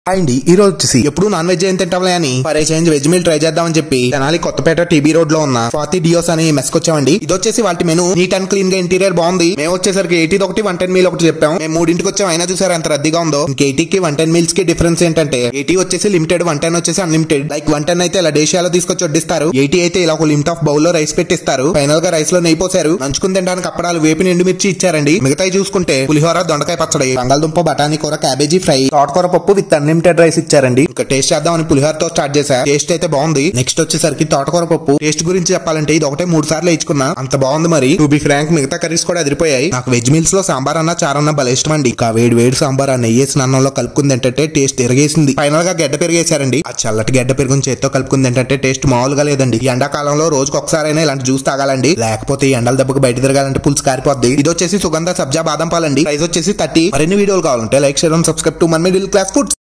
అండి ఈ రోజు వచ్చేసి ఎప్పుడు నాన్ వెజ్ ఏం తింటాంలే అని పరే చేంజ్ వెజ్ మీల్ ట్రై చేద్దామని చెప్పి తెనాలి కొత్తపేట టీబీ రోడ్ లో ఉన్న స్వాతి డియోస్ అని మెస్ వచ్చామండి ఇది వచ్చేసి వాటి మెను నీట్ అండ్ క్లీన్ గా ఇంటీరియర్ బాగుంది మేము వచ్చేసరికి ఎయిటీ ఒకటి వన్ టెన్ మీల్ ఒకటి చెప్పాం మేము మూడింటికి వచ్చాం అయినా చూసారు ఎంత రద్దీగా ఉందో ఇంక ఎయిటీకి వన్ టెన్ మీల్స్ కి డిఫరెన్స్ ఏంటంటే ఎయిటీ వచ్చేసి లిమిటెడ్ వన్ టెన్ వచ్చేసి అన్లిమిటెడ్ లైక్ వన్ టెన్ అయితే ఇలా డేషియాలో తీసుకొచ్చి వడ్డిస్తారు ఎయిటీ అయితే ఇలా ఒక లిమిట్ ఆఫ్ బౌల్ లో రైస్ పెట్టిస్తారు ఫైనల్ గా రైస్ లో నెయ్యి పోసారు నంచుకుని తినడానికి అప్పడాలు వేపిన ఎండుమిర్చి ఇచ్చారండి మిగతాయి చూసుకుంటే పులిహోర దొండకాయ పచ్చడి బంగాళదుంప బఠానీ కూర క్యాబేజీ ఫ్రై తోటకూర పప్పు విత్ అన్లిమిటెడ్ రైస్ ఇచ్చారండి ఇంకా టేస్ట్ చేద్దామని పులిహోరతో స్టార్ట్ చేశా టేస్ట్ అయితే బాగుంది నెక్స్ట్ వచ్చేసరికి తోటకూర పప్పు టేస్ట్ గురించి చెప్పాలంటే ఇది ఒకటే మూడు సార్లు ఇచ్చుకున్నా అంత బాగుంది మరి టు బి ఫ్రాంక్ మిగతా కర్రీస్ కూడా అదిరిపోయాయి నాకు వెజ్ మీల్స్ లో సాంబార్ అన్న చారన్న భలే ఇష్టం అండి ఇంకా వేడి వేడి సాంబార్ ఆ నెయ్యేసిన అన్నంలో కలుపుకుంది ఏంటంటే టేస్ట్ తిరిగేసింది ఫైనల్ గా గడ్డ పెరిగేశారండి ఆ చల్లటి గడ్డ పెరుగుని చేత్తో కలుపుకుంది ఏంటంటే టేస్ట్ మామూలుగా లేదండి ఈ ఎండాకాలంలో రోజుకి ఒకసారైనా ఇలాంటి జ్యూస్ తాగాలండి లేకపోతే ఈ ఎండల దెబ్బకి బయట తిరగాలంటే పులుసు కారిపోద్ది ఇది వచ్చేసి సుగంధ సబ్జా బాదం పాలండి ప్రైస్ వచ్చేసి థర్టీ మరిన్ని వీడియోలు కావాలంటే లైక్ షేర్ సబ్స్క్రైబ్ టు మన్ మిడిల్ క్లాస్ ఫుడ్స్